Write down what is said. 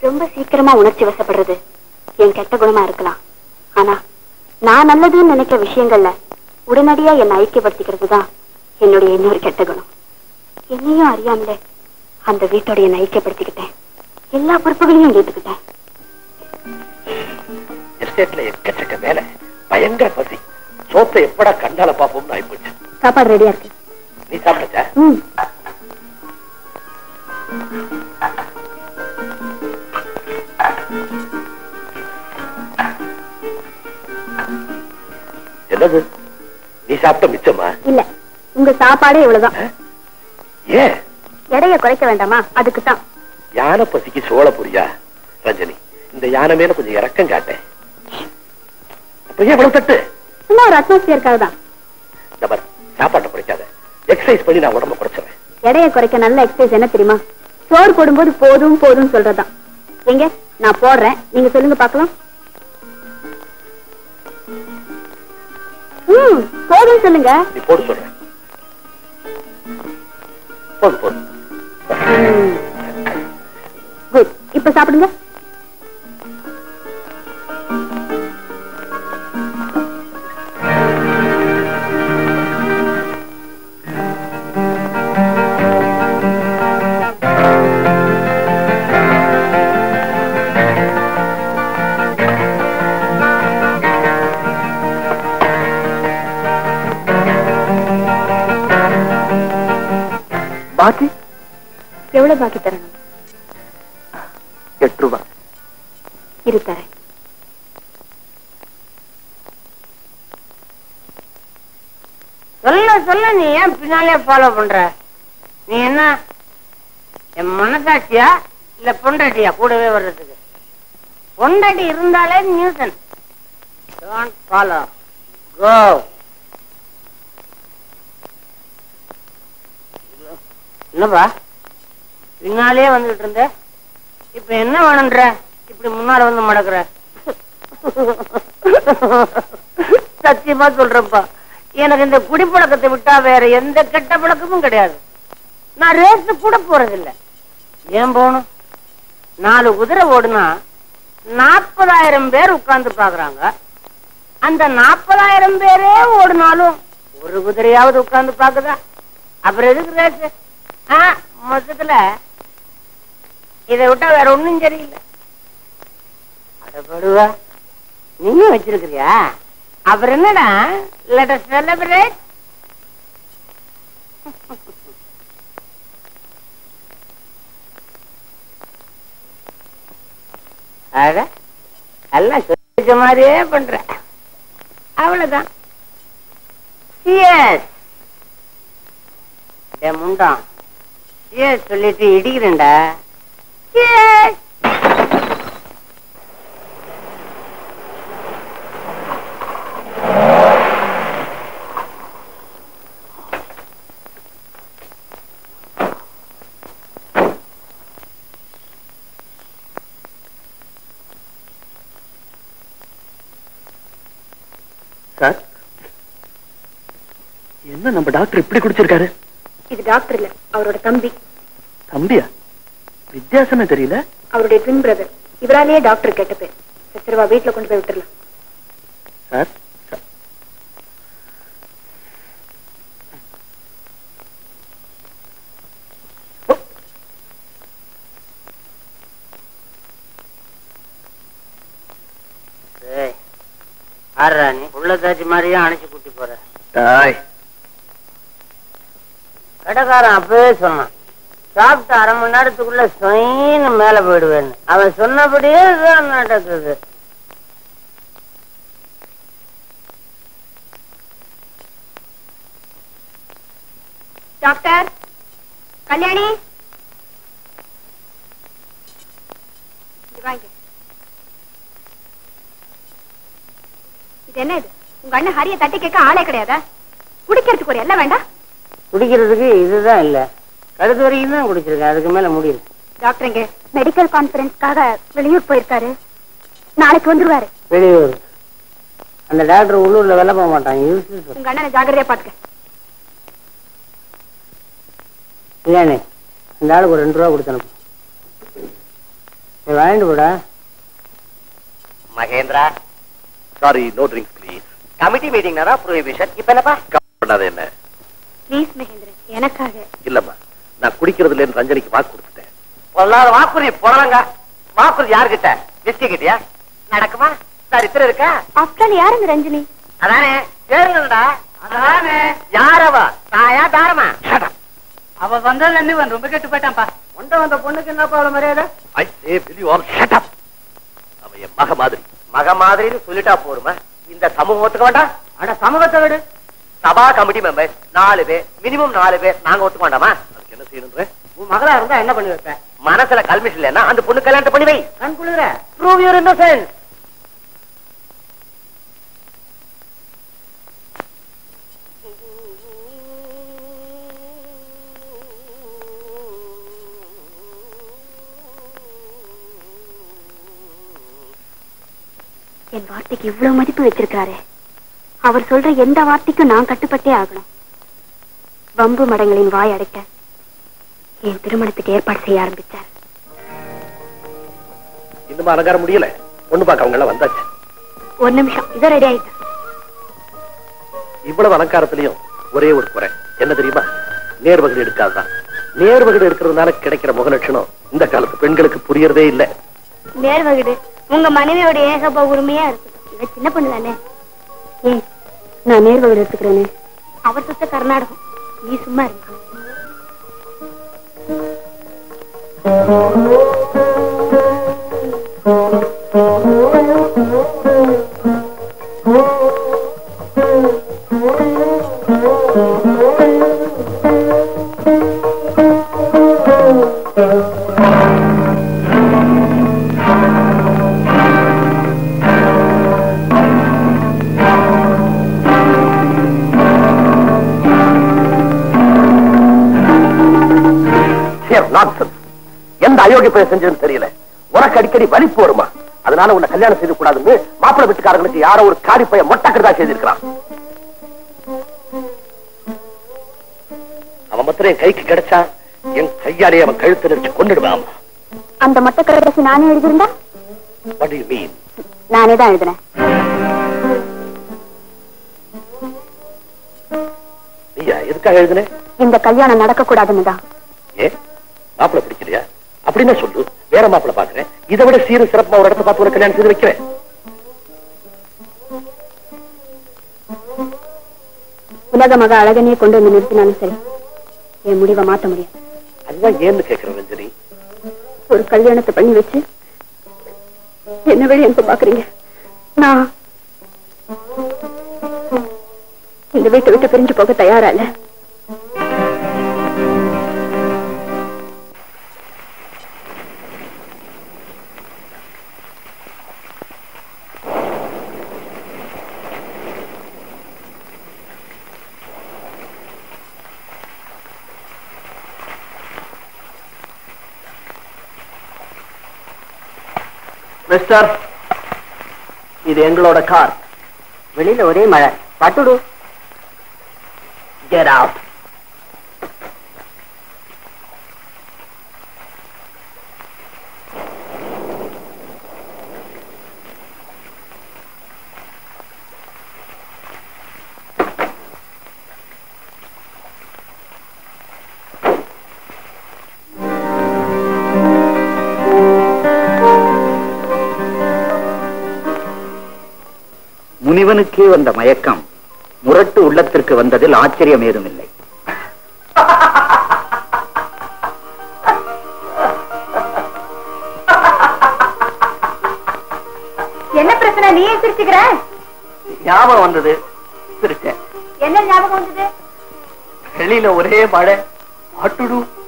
ரொம்ப சீக்கிரமா உணர்ச்சி வசப்படுறது என் கெட்ட குணமா இருக்கலாம் ஆனா நான் நல்லதுன்னு நினைக்கிற விஷயங்கள்ல உடனடியா என்னை ஐக்கியப்படுத்திக்கிறது தான் என்னுடைய இன்னொரு கெட்ட குணம் என்னையும் அறியாமலே அந்த வீட்டோட என்னை ஐக்கியப்படுத்திக்கிட்டேன் எல்லா பொறுப்புகளையும் ஏத்துக்கிட்டேன் எஸ்டேட்ல எக்கச்சக்க வேலை பயங்கர பசி சோத்தை எப்படா கண்டால பாப்போம்னு ஆயிப்போச்சு சாப்பாடு ரெடியா இருக்கு நீ சாப்பிட்டச்சா ம் என்னது நீ சாப்பிட்ட மிச்சமா இல்ல உங்க சாப்பாடே இவ்வளவுதான் ஏன் எடைய குறைக்க வேண்டாமா அதுக்கு தான் யானை பசிக்கு சோள புரியா ரஞ்சனி இந்த யானை மேல கொஞ்சம் இறக்கம் காட்டேன் அப்ப ஏன் இவ்வளவு தட்டு சும்மா ஒரு அட்மாஸ்பியருக்காக தான் இந்த பாரு, சாப்பாட்டை குறைக்காத எக்ஸசைஸ் பண்ணி நான் உடம்ப குறைச்சிடுறேன் எடைய குறைக்க நல்ல எக்ஸசைஸ் என்ன தெரியுமா சோறு போடும்போது போதும் போதும் சொல்றதுதான் எங்க நான் போடுறேன் நீங்க சொல்லுங்க பார்க்கலாம் ம் போதும் சொல்லுங்க நீ போடு சொல்றேன் போடு போடு குட் இப்ப சாப்பிடுங்க பாக்கி எவ்வளவு பாக்கி தரணும் எட்டு ரூபாய் இரு தரேன் சொல்ல சொல்ல நீ ஏன் பின்னாலே ஃபாலோ பண்ற நீ என்ன என் மனசாட்சியா இல்ல பொண்டாட்டியா கூடவே வர்றதுக்கு பொண்டாட்டி இருந்தாலே நியூசன் டோன்ட் ஃபாலோ கோ என்னப்பா பின்னாலே வந்துகிட்டு இருந்த இப்ப என்ன வேணும்ன்ற இப்படி முன்னால வந்து மடக்குற சத்தியமா சொல்றேன்ப்பா எனக்கு இந்த குடிப்பழக்கத்தை விட்டா வேற எந்த கெட்ட பழக்கமும் கிடையாது நான் ரேஸ் கூட போறதில்ல ஏன் போகணும் நாலு குதிரை ஓடுனா நாற்பதாயிரம் பேர் உட்கார்ந்து பாக்குறாங்க அந்த நாற்பதாயிரம் பேரே ஓடுனாலும் ஒரு குதிரையாவது உட்கார்ந்து பாக்குதா அப்புறம் எதுக்கு ரேஸ் ஆ மொத்தத்துல இதை விட்டா வேற ஒண்ணும் சரியில்லை அடப்படுவா நீயும் வச்சிருக்கிறியா அப்புறம் என்னடா லெட் அஸ் செலிப்ரேட் அட எல்லாம் சொல்லிச்ச மாதிரியே பண்ற அவ்வளவுதான் சிஎஸ் முண்டான் சிஎஸ் சொல்லிட்டு இடிக்கிறேன்டா சிஎஸ் சார் என்ன நம்ம டாக்டர் இப்படி குடிச்சிருக்காரு இது டாக்டர் இல்ல அவரோட தம்பி தம்பியா வித்தியாசமே தெரியல அவருடைய ட்வின் பிரதர் இவராலேயே டாக்டர் கெட்ட பேர் சச்சரவா வீட்டுல கொண்டு போய் விட்டுறலாம் சார் சார். ஏய், ஆடுறா நீ உள்ள தாச்சி மாதிரியே அணைச்சு கூட்டி போற டாய் கடைக்காரன் அப்பவே சொன்னான் சாப்பிட்டு அரை மணி நேரத்துக்குள்ள சொயின்னு மேல போயிடுவேன்னு அவன் சொன்னபடியே தான் நடக்குது டாக்டர் கல்யாணி இங்க வாங்க இது என்ன இது உங்க அண்ணன் ஹரிய தட்டி கேட்க ஆளே கிடையாதா குடிக்கிறதுக்கு ஒரு எல்லாம் வேண்டாம் குடிக்கிறதுக்கு இதுதான் இல்ல கழுத்து வரைக்கும் தான் குடிச்சிருக்கேன் அதுக்கு மேல முடியல டாக்டர் இங்க மெடிக்கல் கான்பரன்ஸ்க்காக வெளியூர் போயிருக்காரு நாளைக்கு வந்துருவாரு வெளியூர் அந்த டாக்டர் உள்ளூர்ல வேலை போக மாட்டான் யூஸ் உங்க அண்ணனை ஜாக்கிரதையா பாத்துக்க இல்லையானே இந்த ஆளுக்கு ஒரு ரெண்டு ரூபா கொடுத்து அனுப்பு நீ வாங்கிட்டு போடா Mahendra sorry no drinks please committee மீட்டிங்னா ப்ரொஹிபிஷன் இப்ப என்னப்பா பண்ணாத என்ன ப்ளீஸ் மகேந்திரன் எனக்காக இல்லம்மா நான் குடிக்கிறதுல இருந்து ரஞ்சனிக்கு வாக்கு கொடுத்துட்டேன் பொல்லாத வாக்குறுதி புடலங்க வாக்குறுதி யாருகிட்ட விஸ்கி கிட்டயா நடக்குமா சரித்திரம் இருக்கா ஆஃப்டர் யாருங்க ரஞ்சினி அதானே கேளுங்கடா அதானே யாரவ தாயா தாரமா அவ வந்ததுல இருந்து இவன் ரொம்ப கெட்டு போயிட்டான்ப்பா உண்ட வந்த பொண்ணுக்கு என்னப்பா அவ்வளவு மரியாதை I say will you all shut up அவ என் மக மாதிரி மக மாதிரின்னு சொல்லிட்டா போருமா இந்த சமூகத்துக்கு வேண்டாம் அட சமூகத்தை விடு சபா கமிட்டி மெம்பர்ஸ் நாலு பேர் மினிமம் நாலு பேர் நாங்க ஒத்துக்க வேண்டாமா அதுக்கு என்ன செய்யணுன்ற உன் மகளா இருந்தா என்ன பண்ணி வைப்ப மனசுல கல்மிஷன் இல்லைன்னா அந்த பொண்ணு கல்யாணத்தை பண்ணி வை கண் குளிர ப்ரூவ் யூர் இன்னசென்ஸ் என் வார்த்தைக்கு இவ்வளவு மதிப்பு வச்சிருக்காரு அவர் சொல்ற எந்த வார்த்தைக்கும் நான் கட்டுப்பட்டே ஆகணும் வம்பு மடங்களின் வாய் அடைக்க என் திருமணத்துக்கு ஏற்பாடு செய்ய ஆரம்பிச்சார் இன்னும் அலங்காரம் முடியல பொண்ணு பார்க்க அவங்க எல்லாம் வந்தாச்சு ஒரு நிமிஷம் இதோ ரெடி ஆயிட்டேன் இவ்வளவு அலங்காரத்திலையும் ஒரே ஒரு குறை என்ன தெரியுமா நேர்வகடு எடுக்காதுதான் நேர்வகடு எடுக்கிறதுனால கிடைக்கிற முகலட்சணம் இந்த காலத்து பெண்களுக்கு புரியறதே இல்ல நேர்வகிடு உங்க மனைவியோட ஏகப உரிமையா இருக்கட்டும் இவ சின்ன பொண்ணு தானே ஏன் நான் நேர்வகிடு எடுத்துக்கிறேன்னு அவர் சுத்த கர்நாடகம் நீ சும்மா இருமா நான்சென்ஸ் எந்த அயோக்கிய பையன் செஞ்சதுன்னு தெரியல உனக்கு அடிக்கடி வலிப்பு வருமா அதனால உன்னை கல்யாணம் செய்து கூடாதுன்னு மாப்பிள்ளை வீட்டுக்காரங்களுக்கு யாரோ ஒரு காரி பையன் மொட்டக்கிறதா செய்திருக்கிறான் அவன் மாத்திரம் என் கைக்கு கிடைச்சா என் கையாலே அவன் கழுத்து நெரிச்சு கொண்டுடுவான் அந்த மொட்டை கடைசி நானே எழுதியிருந்தா வாட் யூ மீன் நானே தான் எழுதினேன் நீயா எதுக்காக எழுதுனே இந்த கல்யாணம் நடக்க கூடாதுன்னு தான் ஏ மாப்பிள்ளை பிடிக்கலையா அப்படின்னு சொல்லு வேற மாப்பிள்ளை பாக்குறேன் இதை விட சீரும் சிறப்பா ஒரு இடத்த பார்த்து ஒரு கல்யாணம் செய்து வைக்கிறேன் உலக மக அழகனே கொண்டு வந்து நிறுத்தினாலும் சரி என் முடிவை மாத்த முடியாது அதுதான் ஏன்னு கேட்கிறேன் ரஞ்சனி ஒரு கல்யாணத்தை பண்ணி வச்சு என்ன வழி எனக்கு பாக்குறீங்க நான் இந்த வீட்டை விட்டு பிரிஞ்சு போக தயாரா இல்ல மிஸ்டர் இது எங்களோட கார் வெளியில ஒரே மழை பட்டுடு Get out. முனிவனுக்கே வந்த மயக்கம் முரட்டு உள்ளத்திற்கு வந்ததில் ஆச்சரியம் ஏதுமில்லை என்ன பிரச்சனை நீ சிரிச்சுக்கிற ஞாபகம் வந்தது சிரிச்சேன் என்ன ஞாபகம் வந்தது வெளியில ஒரே மழை பாட்டுடு